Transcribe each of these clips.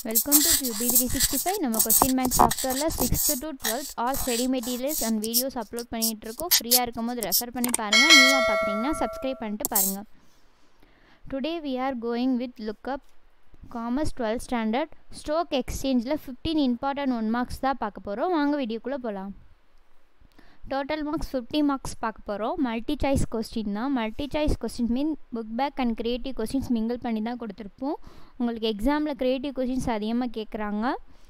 Welcome to QB three sixty five நம்ம question bank சாஃப்ட்வேரில் sixth to twelfth all study materials and videos upload பண்ணிகிட்டு இருக்கோம் ஃப்ரீயாக இருக்கும் போது ரெஃபர் பண்ணி பாருங்கள் நியூவாக பார்க்குறீங்கன்னா சப்ஸ்கிரைப் பண்ணிட்டு பாருங்கள் today we are going with look up commerce twelfth standard stock எக்ஸ்சேஞ்சில் ஃபிஃப்டீன் இம்பார்ட்டன்ட் ஒன் மார்க்ஸ் தான் பார்க்க போகிறோம் வாங்க வீடியோக்குள்ளே போகலாம் டோட்டல் மார்க்ஸ் ஃபிஃப்டி மார்க்ஸ் பார்க்க போகிறோம் மல்டி சாய்ஸ் கொஸ்டின் தான் multi choice question mean book back and creative questions mingle பண்ணி தான் கொடுத்துருப்போம் உங்களுக்கு எக்ஸாமில் க்ரியேட்டிவ் கொஸ்டின்ஸ் அதிகமாக கேட்குறாங்க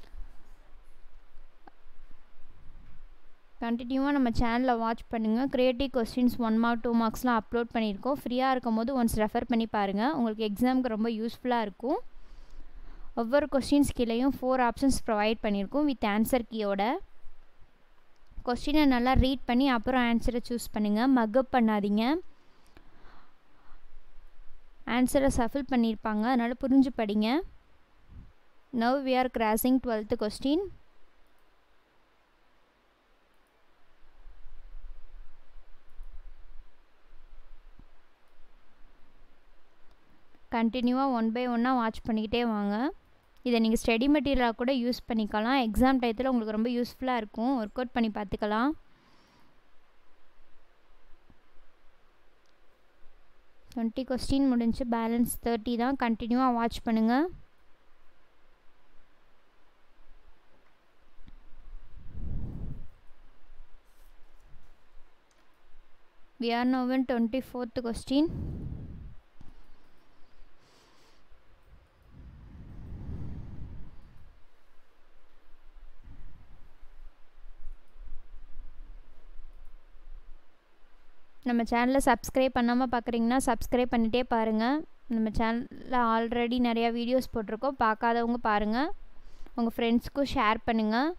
கண்டினியூவாக நம்ம சேனலில் வாட்ச் பண்ணுங்கள் creative questions one mark two மார்க்ஸ்லாம் அப்லோட் பண்ணியிருக்கோம் ஃப்ரீயாக இருக்கும் போது ஒன்ஸ் ரெஃபர் பண்ணி பாருங்கள் உங்களுக்கு எக்ஸாமுக்கு ரொம்ப யூஸ்ஃபுல்லாக இருக்கும் ஒவ்வொரு கொஸ்டின்ஸ் கீழேயும் ஃபோர் ஆப்ஷன்ஸ் ப்ரொவைட் பண்ணியிருக்கோம் வித் ஆன்சர் கீயோட கொஸ்டினை நல்லா ரீட் பண்ணி அப்புறம் ஆன்சரை சூஸ் பண்ணுங்கள் மக்கப் பண்ணாதீங்க ஆன்சரை சஃபில் பண்ணியிருப்பாங்க அதனால் புரிஞ்சு படிங்க now we are crossing twelfth question கண்டினியூவாக ஒன் பை ஒன்னாக வாட்ச் பண்ணிக்கிட்டே வாங்க இதை நீங்கள் ஸ்டடி மெட்டீரியலாக கூட யூஸ் பண்ணிக்கலாம் எக்ஸாம் டயத்தில் உங்களுக்கு ரொம்ப யூஸ்ஃபுல்லாக இருக்கும் ஒர்க் அவுட் பண்ணி பார்த்துக்கலாம் டுவெண்ட்டி கொஸ்டின் முடிஞ்சு பேலன்ஸ் தேர்ட்டி தான் கண்டினியூவாக வாட்ச் பண்ணுங்கள் we are now in 24th question நம்ம சேனலை சப்ஸ்கிரைப் பண்ணாமல் பார்க்குறீங்கன்னா சப்ஸ்கிரைப் பண்ணிகிட்டே பாருங்கள் நம்ம சேனலில் ஆல்ரெடி நிறையா வீடியோஸ் போட்டிருக்கோம் பார்க்காதவங்க பாருங்கள் உங்கள் ஃப்ரெண்ட்ஸ்க்கும் ஷேர் பண்ணுங்கள்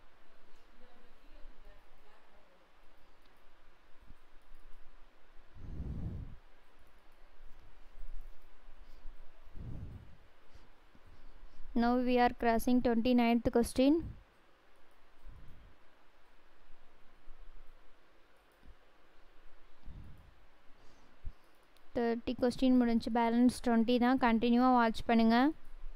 Now we are crossing 29th question. Thirty question முடிஞ்சு பேலன்ஸ் டுவெண்ட்டி தான் கண்டினியூவாக வாட்ச் பண்ணுங்கள்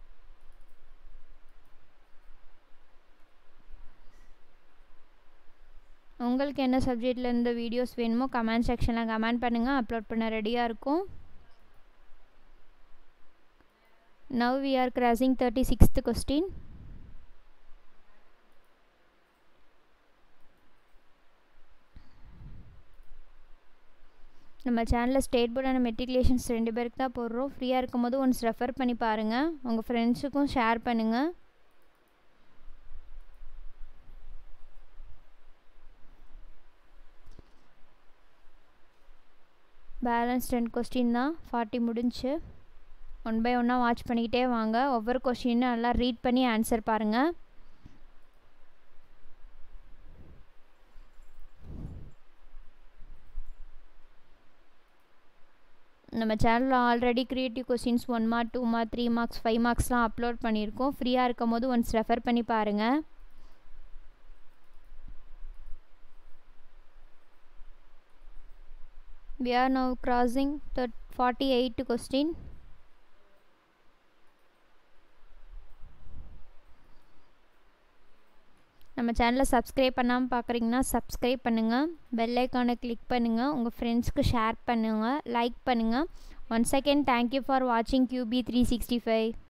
உங்களுக்கு என்ன சப்ஜெக்டில் இருந்த வீடியோஸ் வேணுமோ கமெண்ட் செக்ஷனில் கமெண்ட் பண்ணுங்கள் அப்லோட் பண்ண ரெடியாக இருக்கும் now we are crossing thirty sixth question நம்ம சேனலில் ஸ்டேட் போர்டான மெட்ரிகுலேஷன்ஸ் ரெண்டு பேருக்கு தான் போடுறோம் ஃப்ரீயாக இருக்கும் போது ஒன்ஸ் ரெஃபர் பண்ணி பாருங்கள் உங்கள் ஃப்ரெண்ட்ஸுக்கும் ஷேர் பண்ணுங்கள் பேலன்ஸ் டென் கொஸ்டின் தான் ஃபார்ட்டி முடிஞ்சு ஒன் பை ஒன்னாக வாட்ச் பண்ணிக்கிட்டே வாங்க ஒவ்வொரு கொஷினும் நல்லா ரீட் பண்ணி ஆன்சர் பாருங்கள் நம்ம சேனலில் already creative questions one mark two mark three marks five மார்க்ஸ்லாம் அப்லோட் பண்ணியிருக்கோம் ஃப்ரீயாக இருக்கும் போது ஒன்ஸ் ரெஃபர் பண்ணி பாருங்கள் we are now crossing the 48 question நம்ம சேனலை சப்ஸ்கிரைப் பண்ணாமல் பார்க்குறீங்கன்னா சப்ஸ்கிரைப் பண்ணுங்கள் பெல் ஐக்கானை கிளிக் பண்ணுங்கள் உங்கள் ஃப்ரெண்ட்ஸ்க்கு ஷேர் பண்ணுங்கள் லைக் பண்ணுங்கள் ஒன் செகண்ட் தேங்க்யூ ஃபார் வாட்சிங் கியூபி த்ரீ சிக்ஸ்டி ஃபைவ்